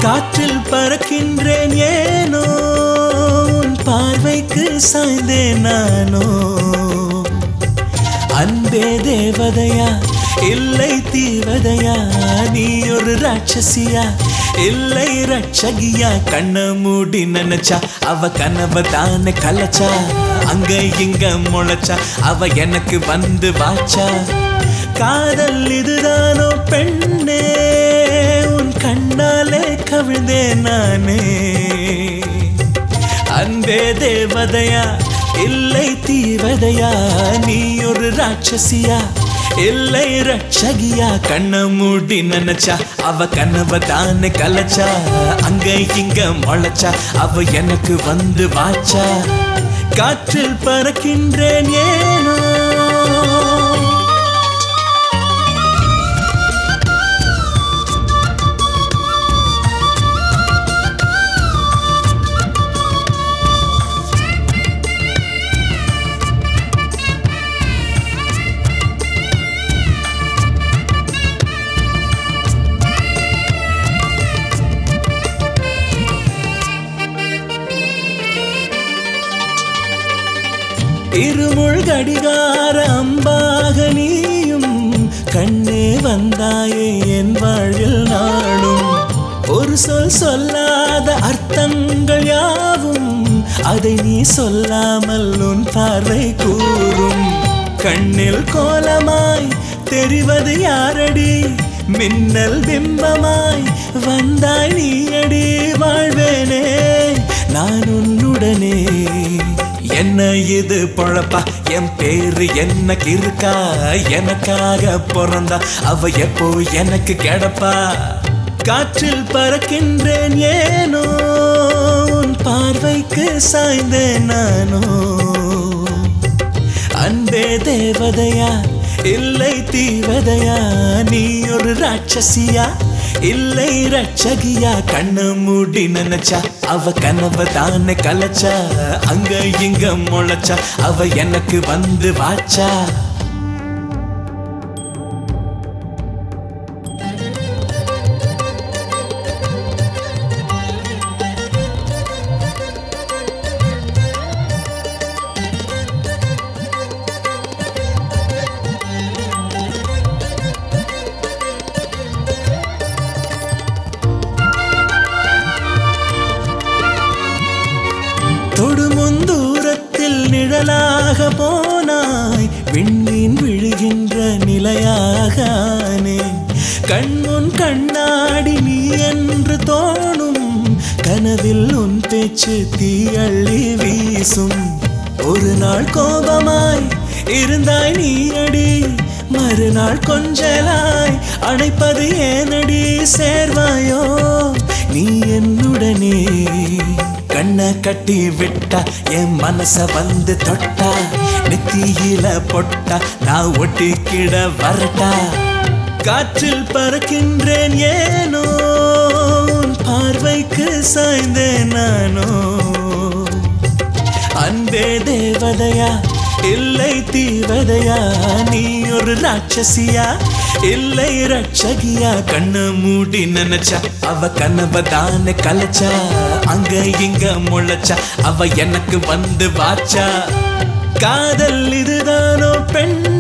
காற்றில் பறக்கின்றேன் ஏனோ உன் பார்வைக்கு சாய்ந்தேன் நானோ அன்பே தேவதையா இல்லை தீவதையா நீ ஒரு ராட்சசியா இல்லை ரட்சகியா கண்ண மூடி நினைச்சா அவ கனவை தானே கலைச்சா அங்க இங்க முளைச்சா அவ எனக்கு வந்து வாச்சா காதல் இதுதானோ பெண்ணே உன் கண்ணாலே கவிழ்ந்தேன் நானே அன்பே தேவதையா இல்லை தீவதையா நீ ஒரு ராட்சசியா இல்லை ரட்சகியா கண்ண மூடி நினைச்சா அவ கனவை தானே கலைச்சா அங்க இங்க முளைச்சா அவ எனக்கு வந்து வாச்சா காற்றில் பறக்கின்றேன் ஏனோ இருமுள் கடிகார அம்பாக நீயும் கண்ணே வந்தாயே என் வாழ்வில் நாளும் ஒரு சொல் சொல்லாத அர்த்தங்கள் யாவும் அதை நீ சொல்லாமல் உன் பார்வை கூறும் கண்ணில் கோலமாய் தெரிவது யாரடி மின்னல் பிம்பமாய் வந்தாய் நீயடி வாழ்வேனே நான் உன்னுடனே என்ன இது பொழப்பா என் பேரு எனக்கு இருக்கா எனக்காக பிறந்தா அவ எப்போ எனக்கு கிடப்பா காற்றில் பறக்கின்றேன் ஏனோ உன் பார்வைக்கு சாய்ந்தேன் நானோ அன்பே தேவதையா இல்லை தீவதையா நீ ஒரு ராட்சசியா இல்லை ரட்சகியா கண்ணு மூடி நினைச்சா அவ கனவை தானே கலைச்சா அங்க இங்க முளைச்சா அவ எனக்கு வந்து வாச்சா தொடுமுந்தூரத்தில் நிழலாக போனாய் விண்மீன் விழுகின்ற நிலையாக ஆனேன் கண்முன் கண்ணாடி நீ என்று தோணும் கனவில் உன் பேச்சு தீயள்ளி வீசும் ஒரு நாள் கோபமாய் இருந்தாய் நீ அடி மறுநாள் கொஞ்சலாய் அணைப்பது ஏனடி சேர்வாயோ நீ என்னுடனே கண்ணை கட்டி விட்டா என் மனச வந்து தொட்டா நெத்தியில பொட்டா நான் ஒட்டிக்கிட வரட்டா காற்றில் பறக்கின்றேன் ஏனோ உன் பார்வைக்கு சாய்ந்தேன் நானோ அன்பே தேவதையா இல்லை தீவதையா நீ ஒரு ராட்சசியா இல்லை ரட்சகியா கண்ணு மூடி நினைச்சா அவ கனவை தானே கலைச்சா அங்க இங்க முளைச்சா அவ எனக்கு வந்து வாச்சா காதல் இதுதானோ பெண்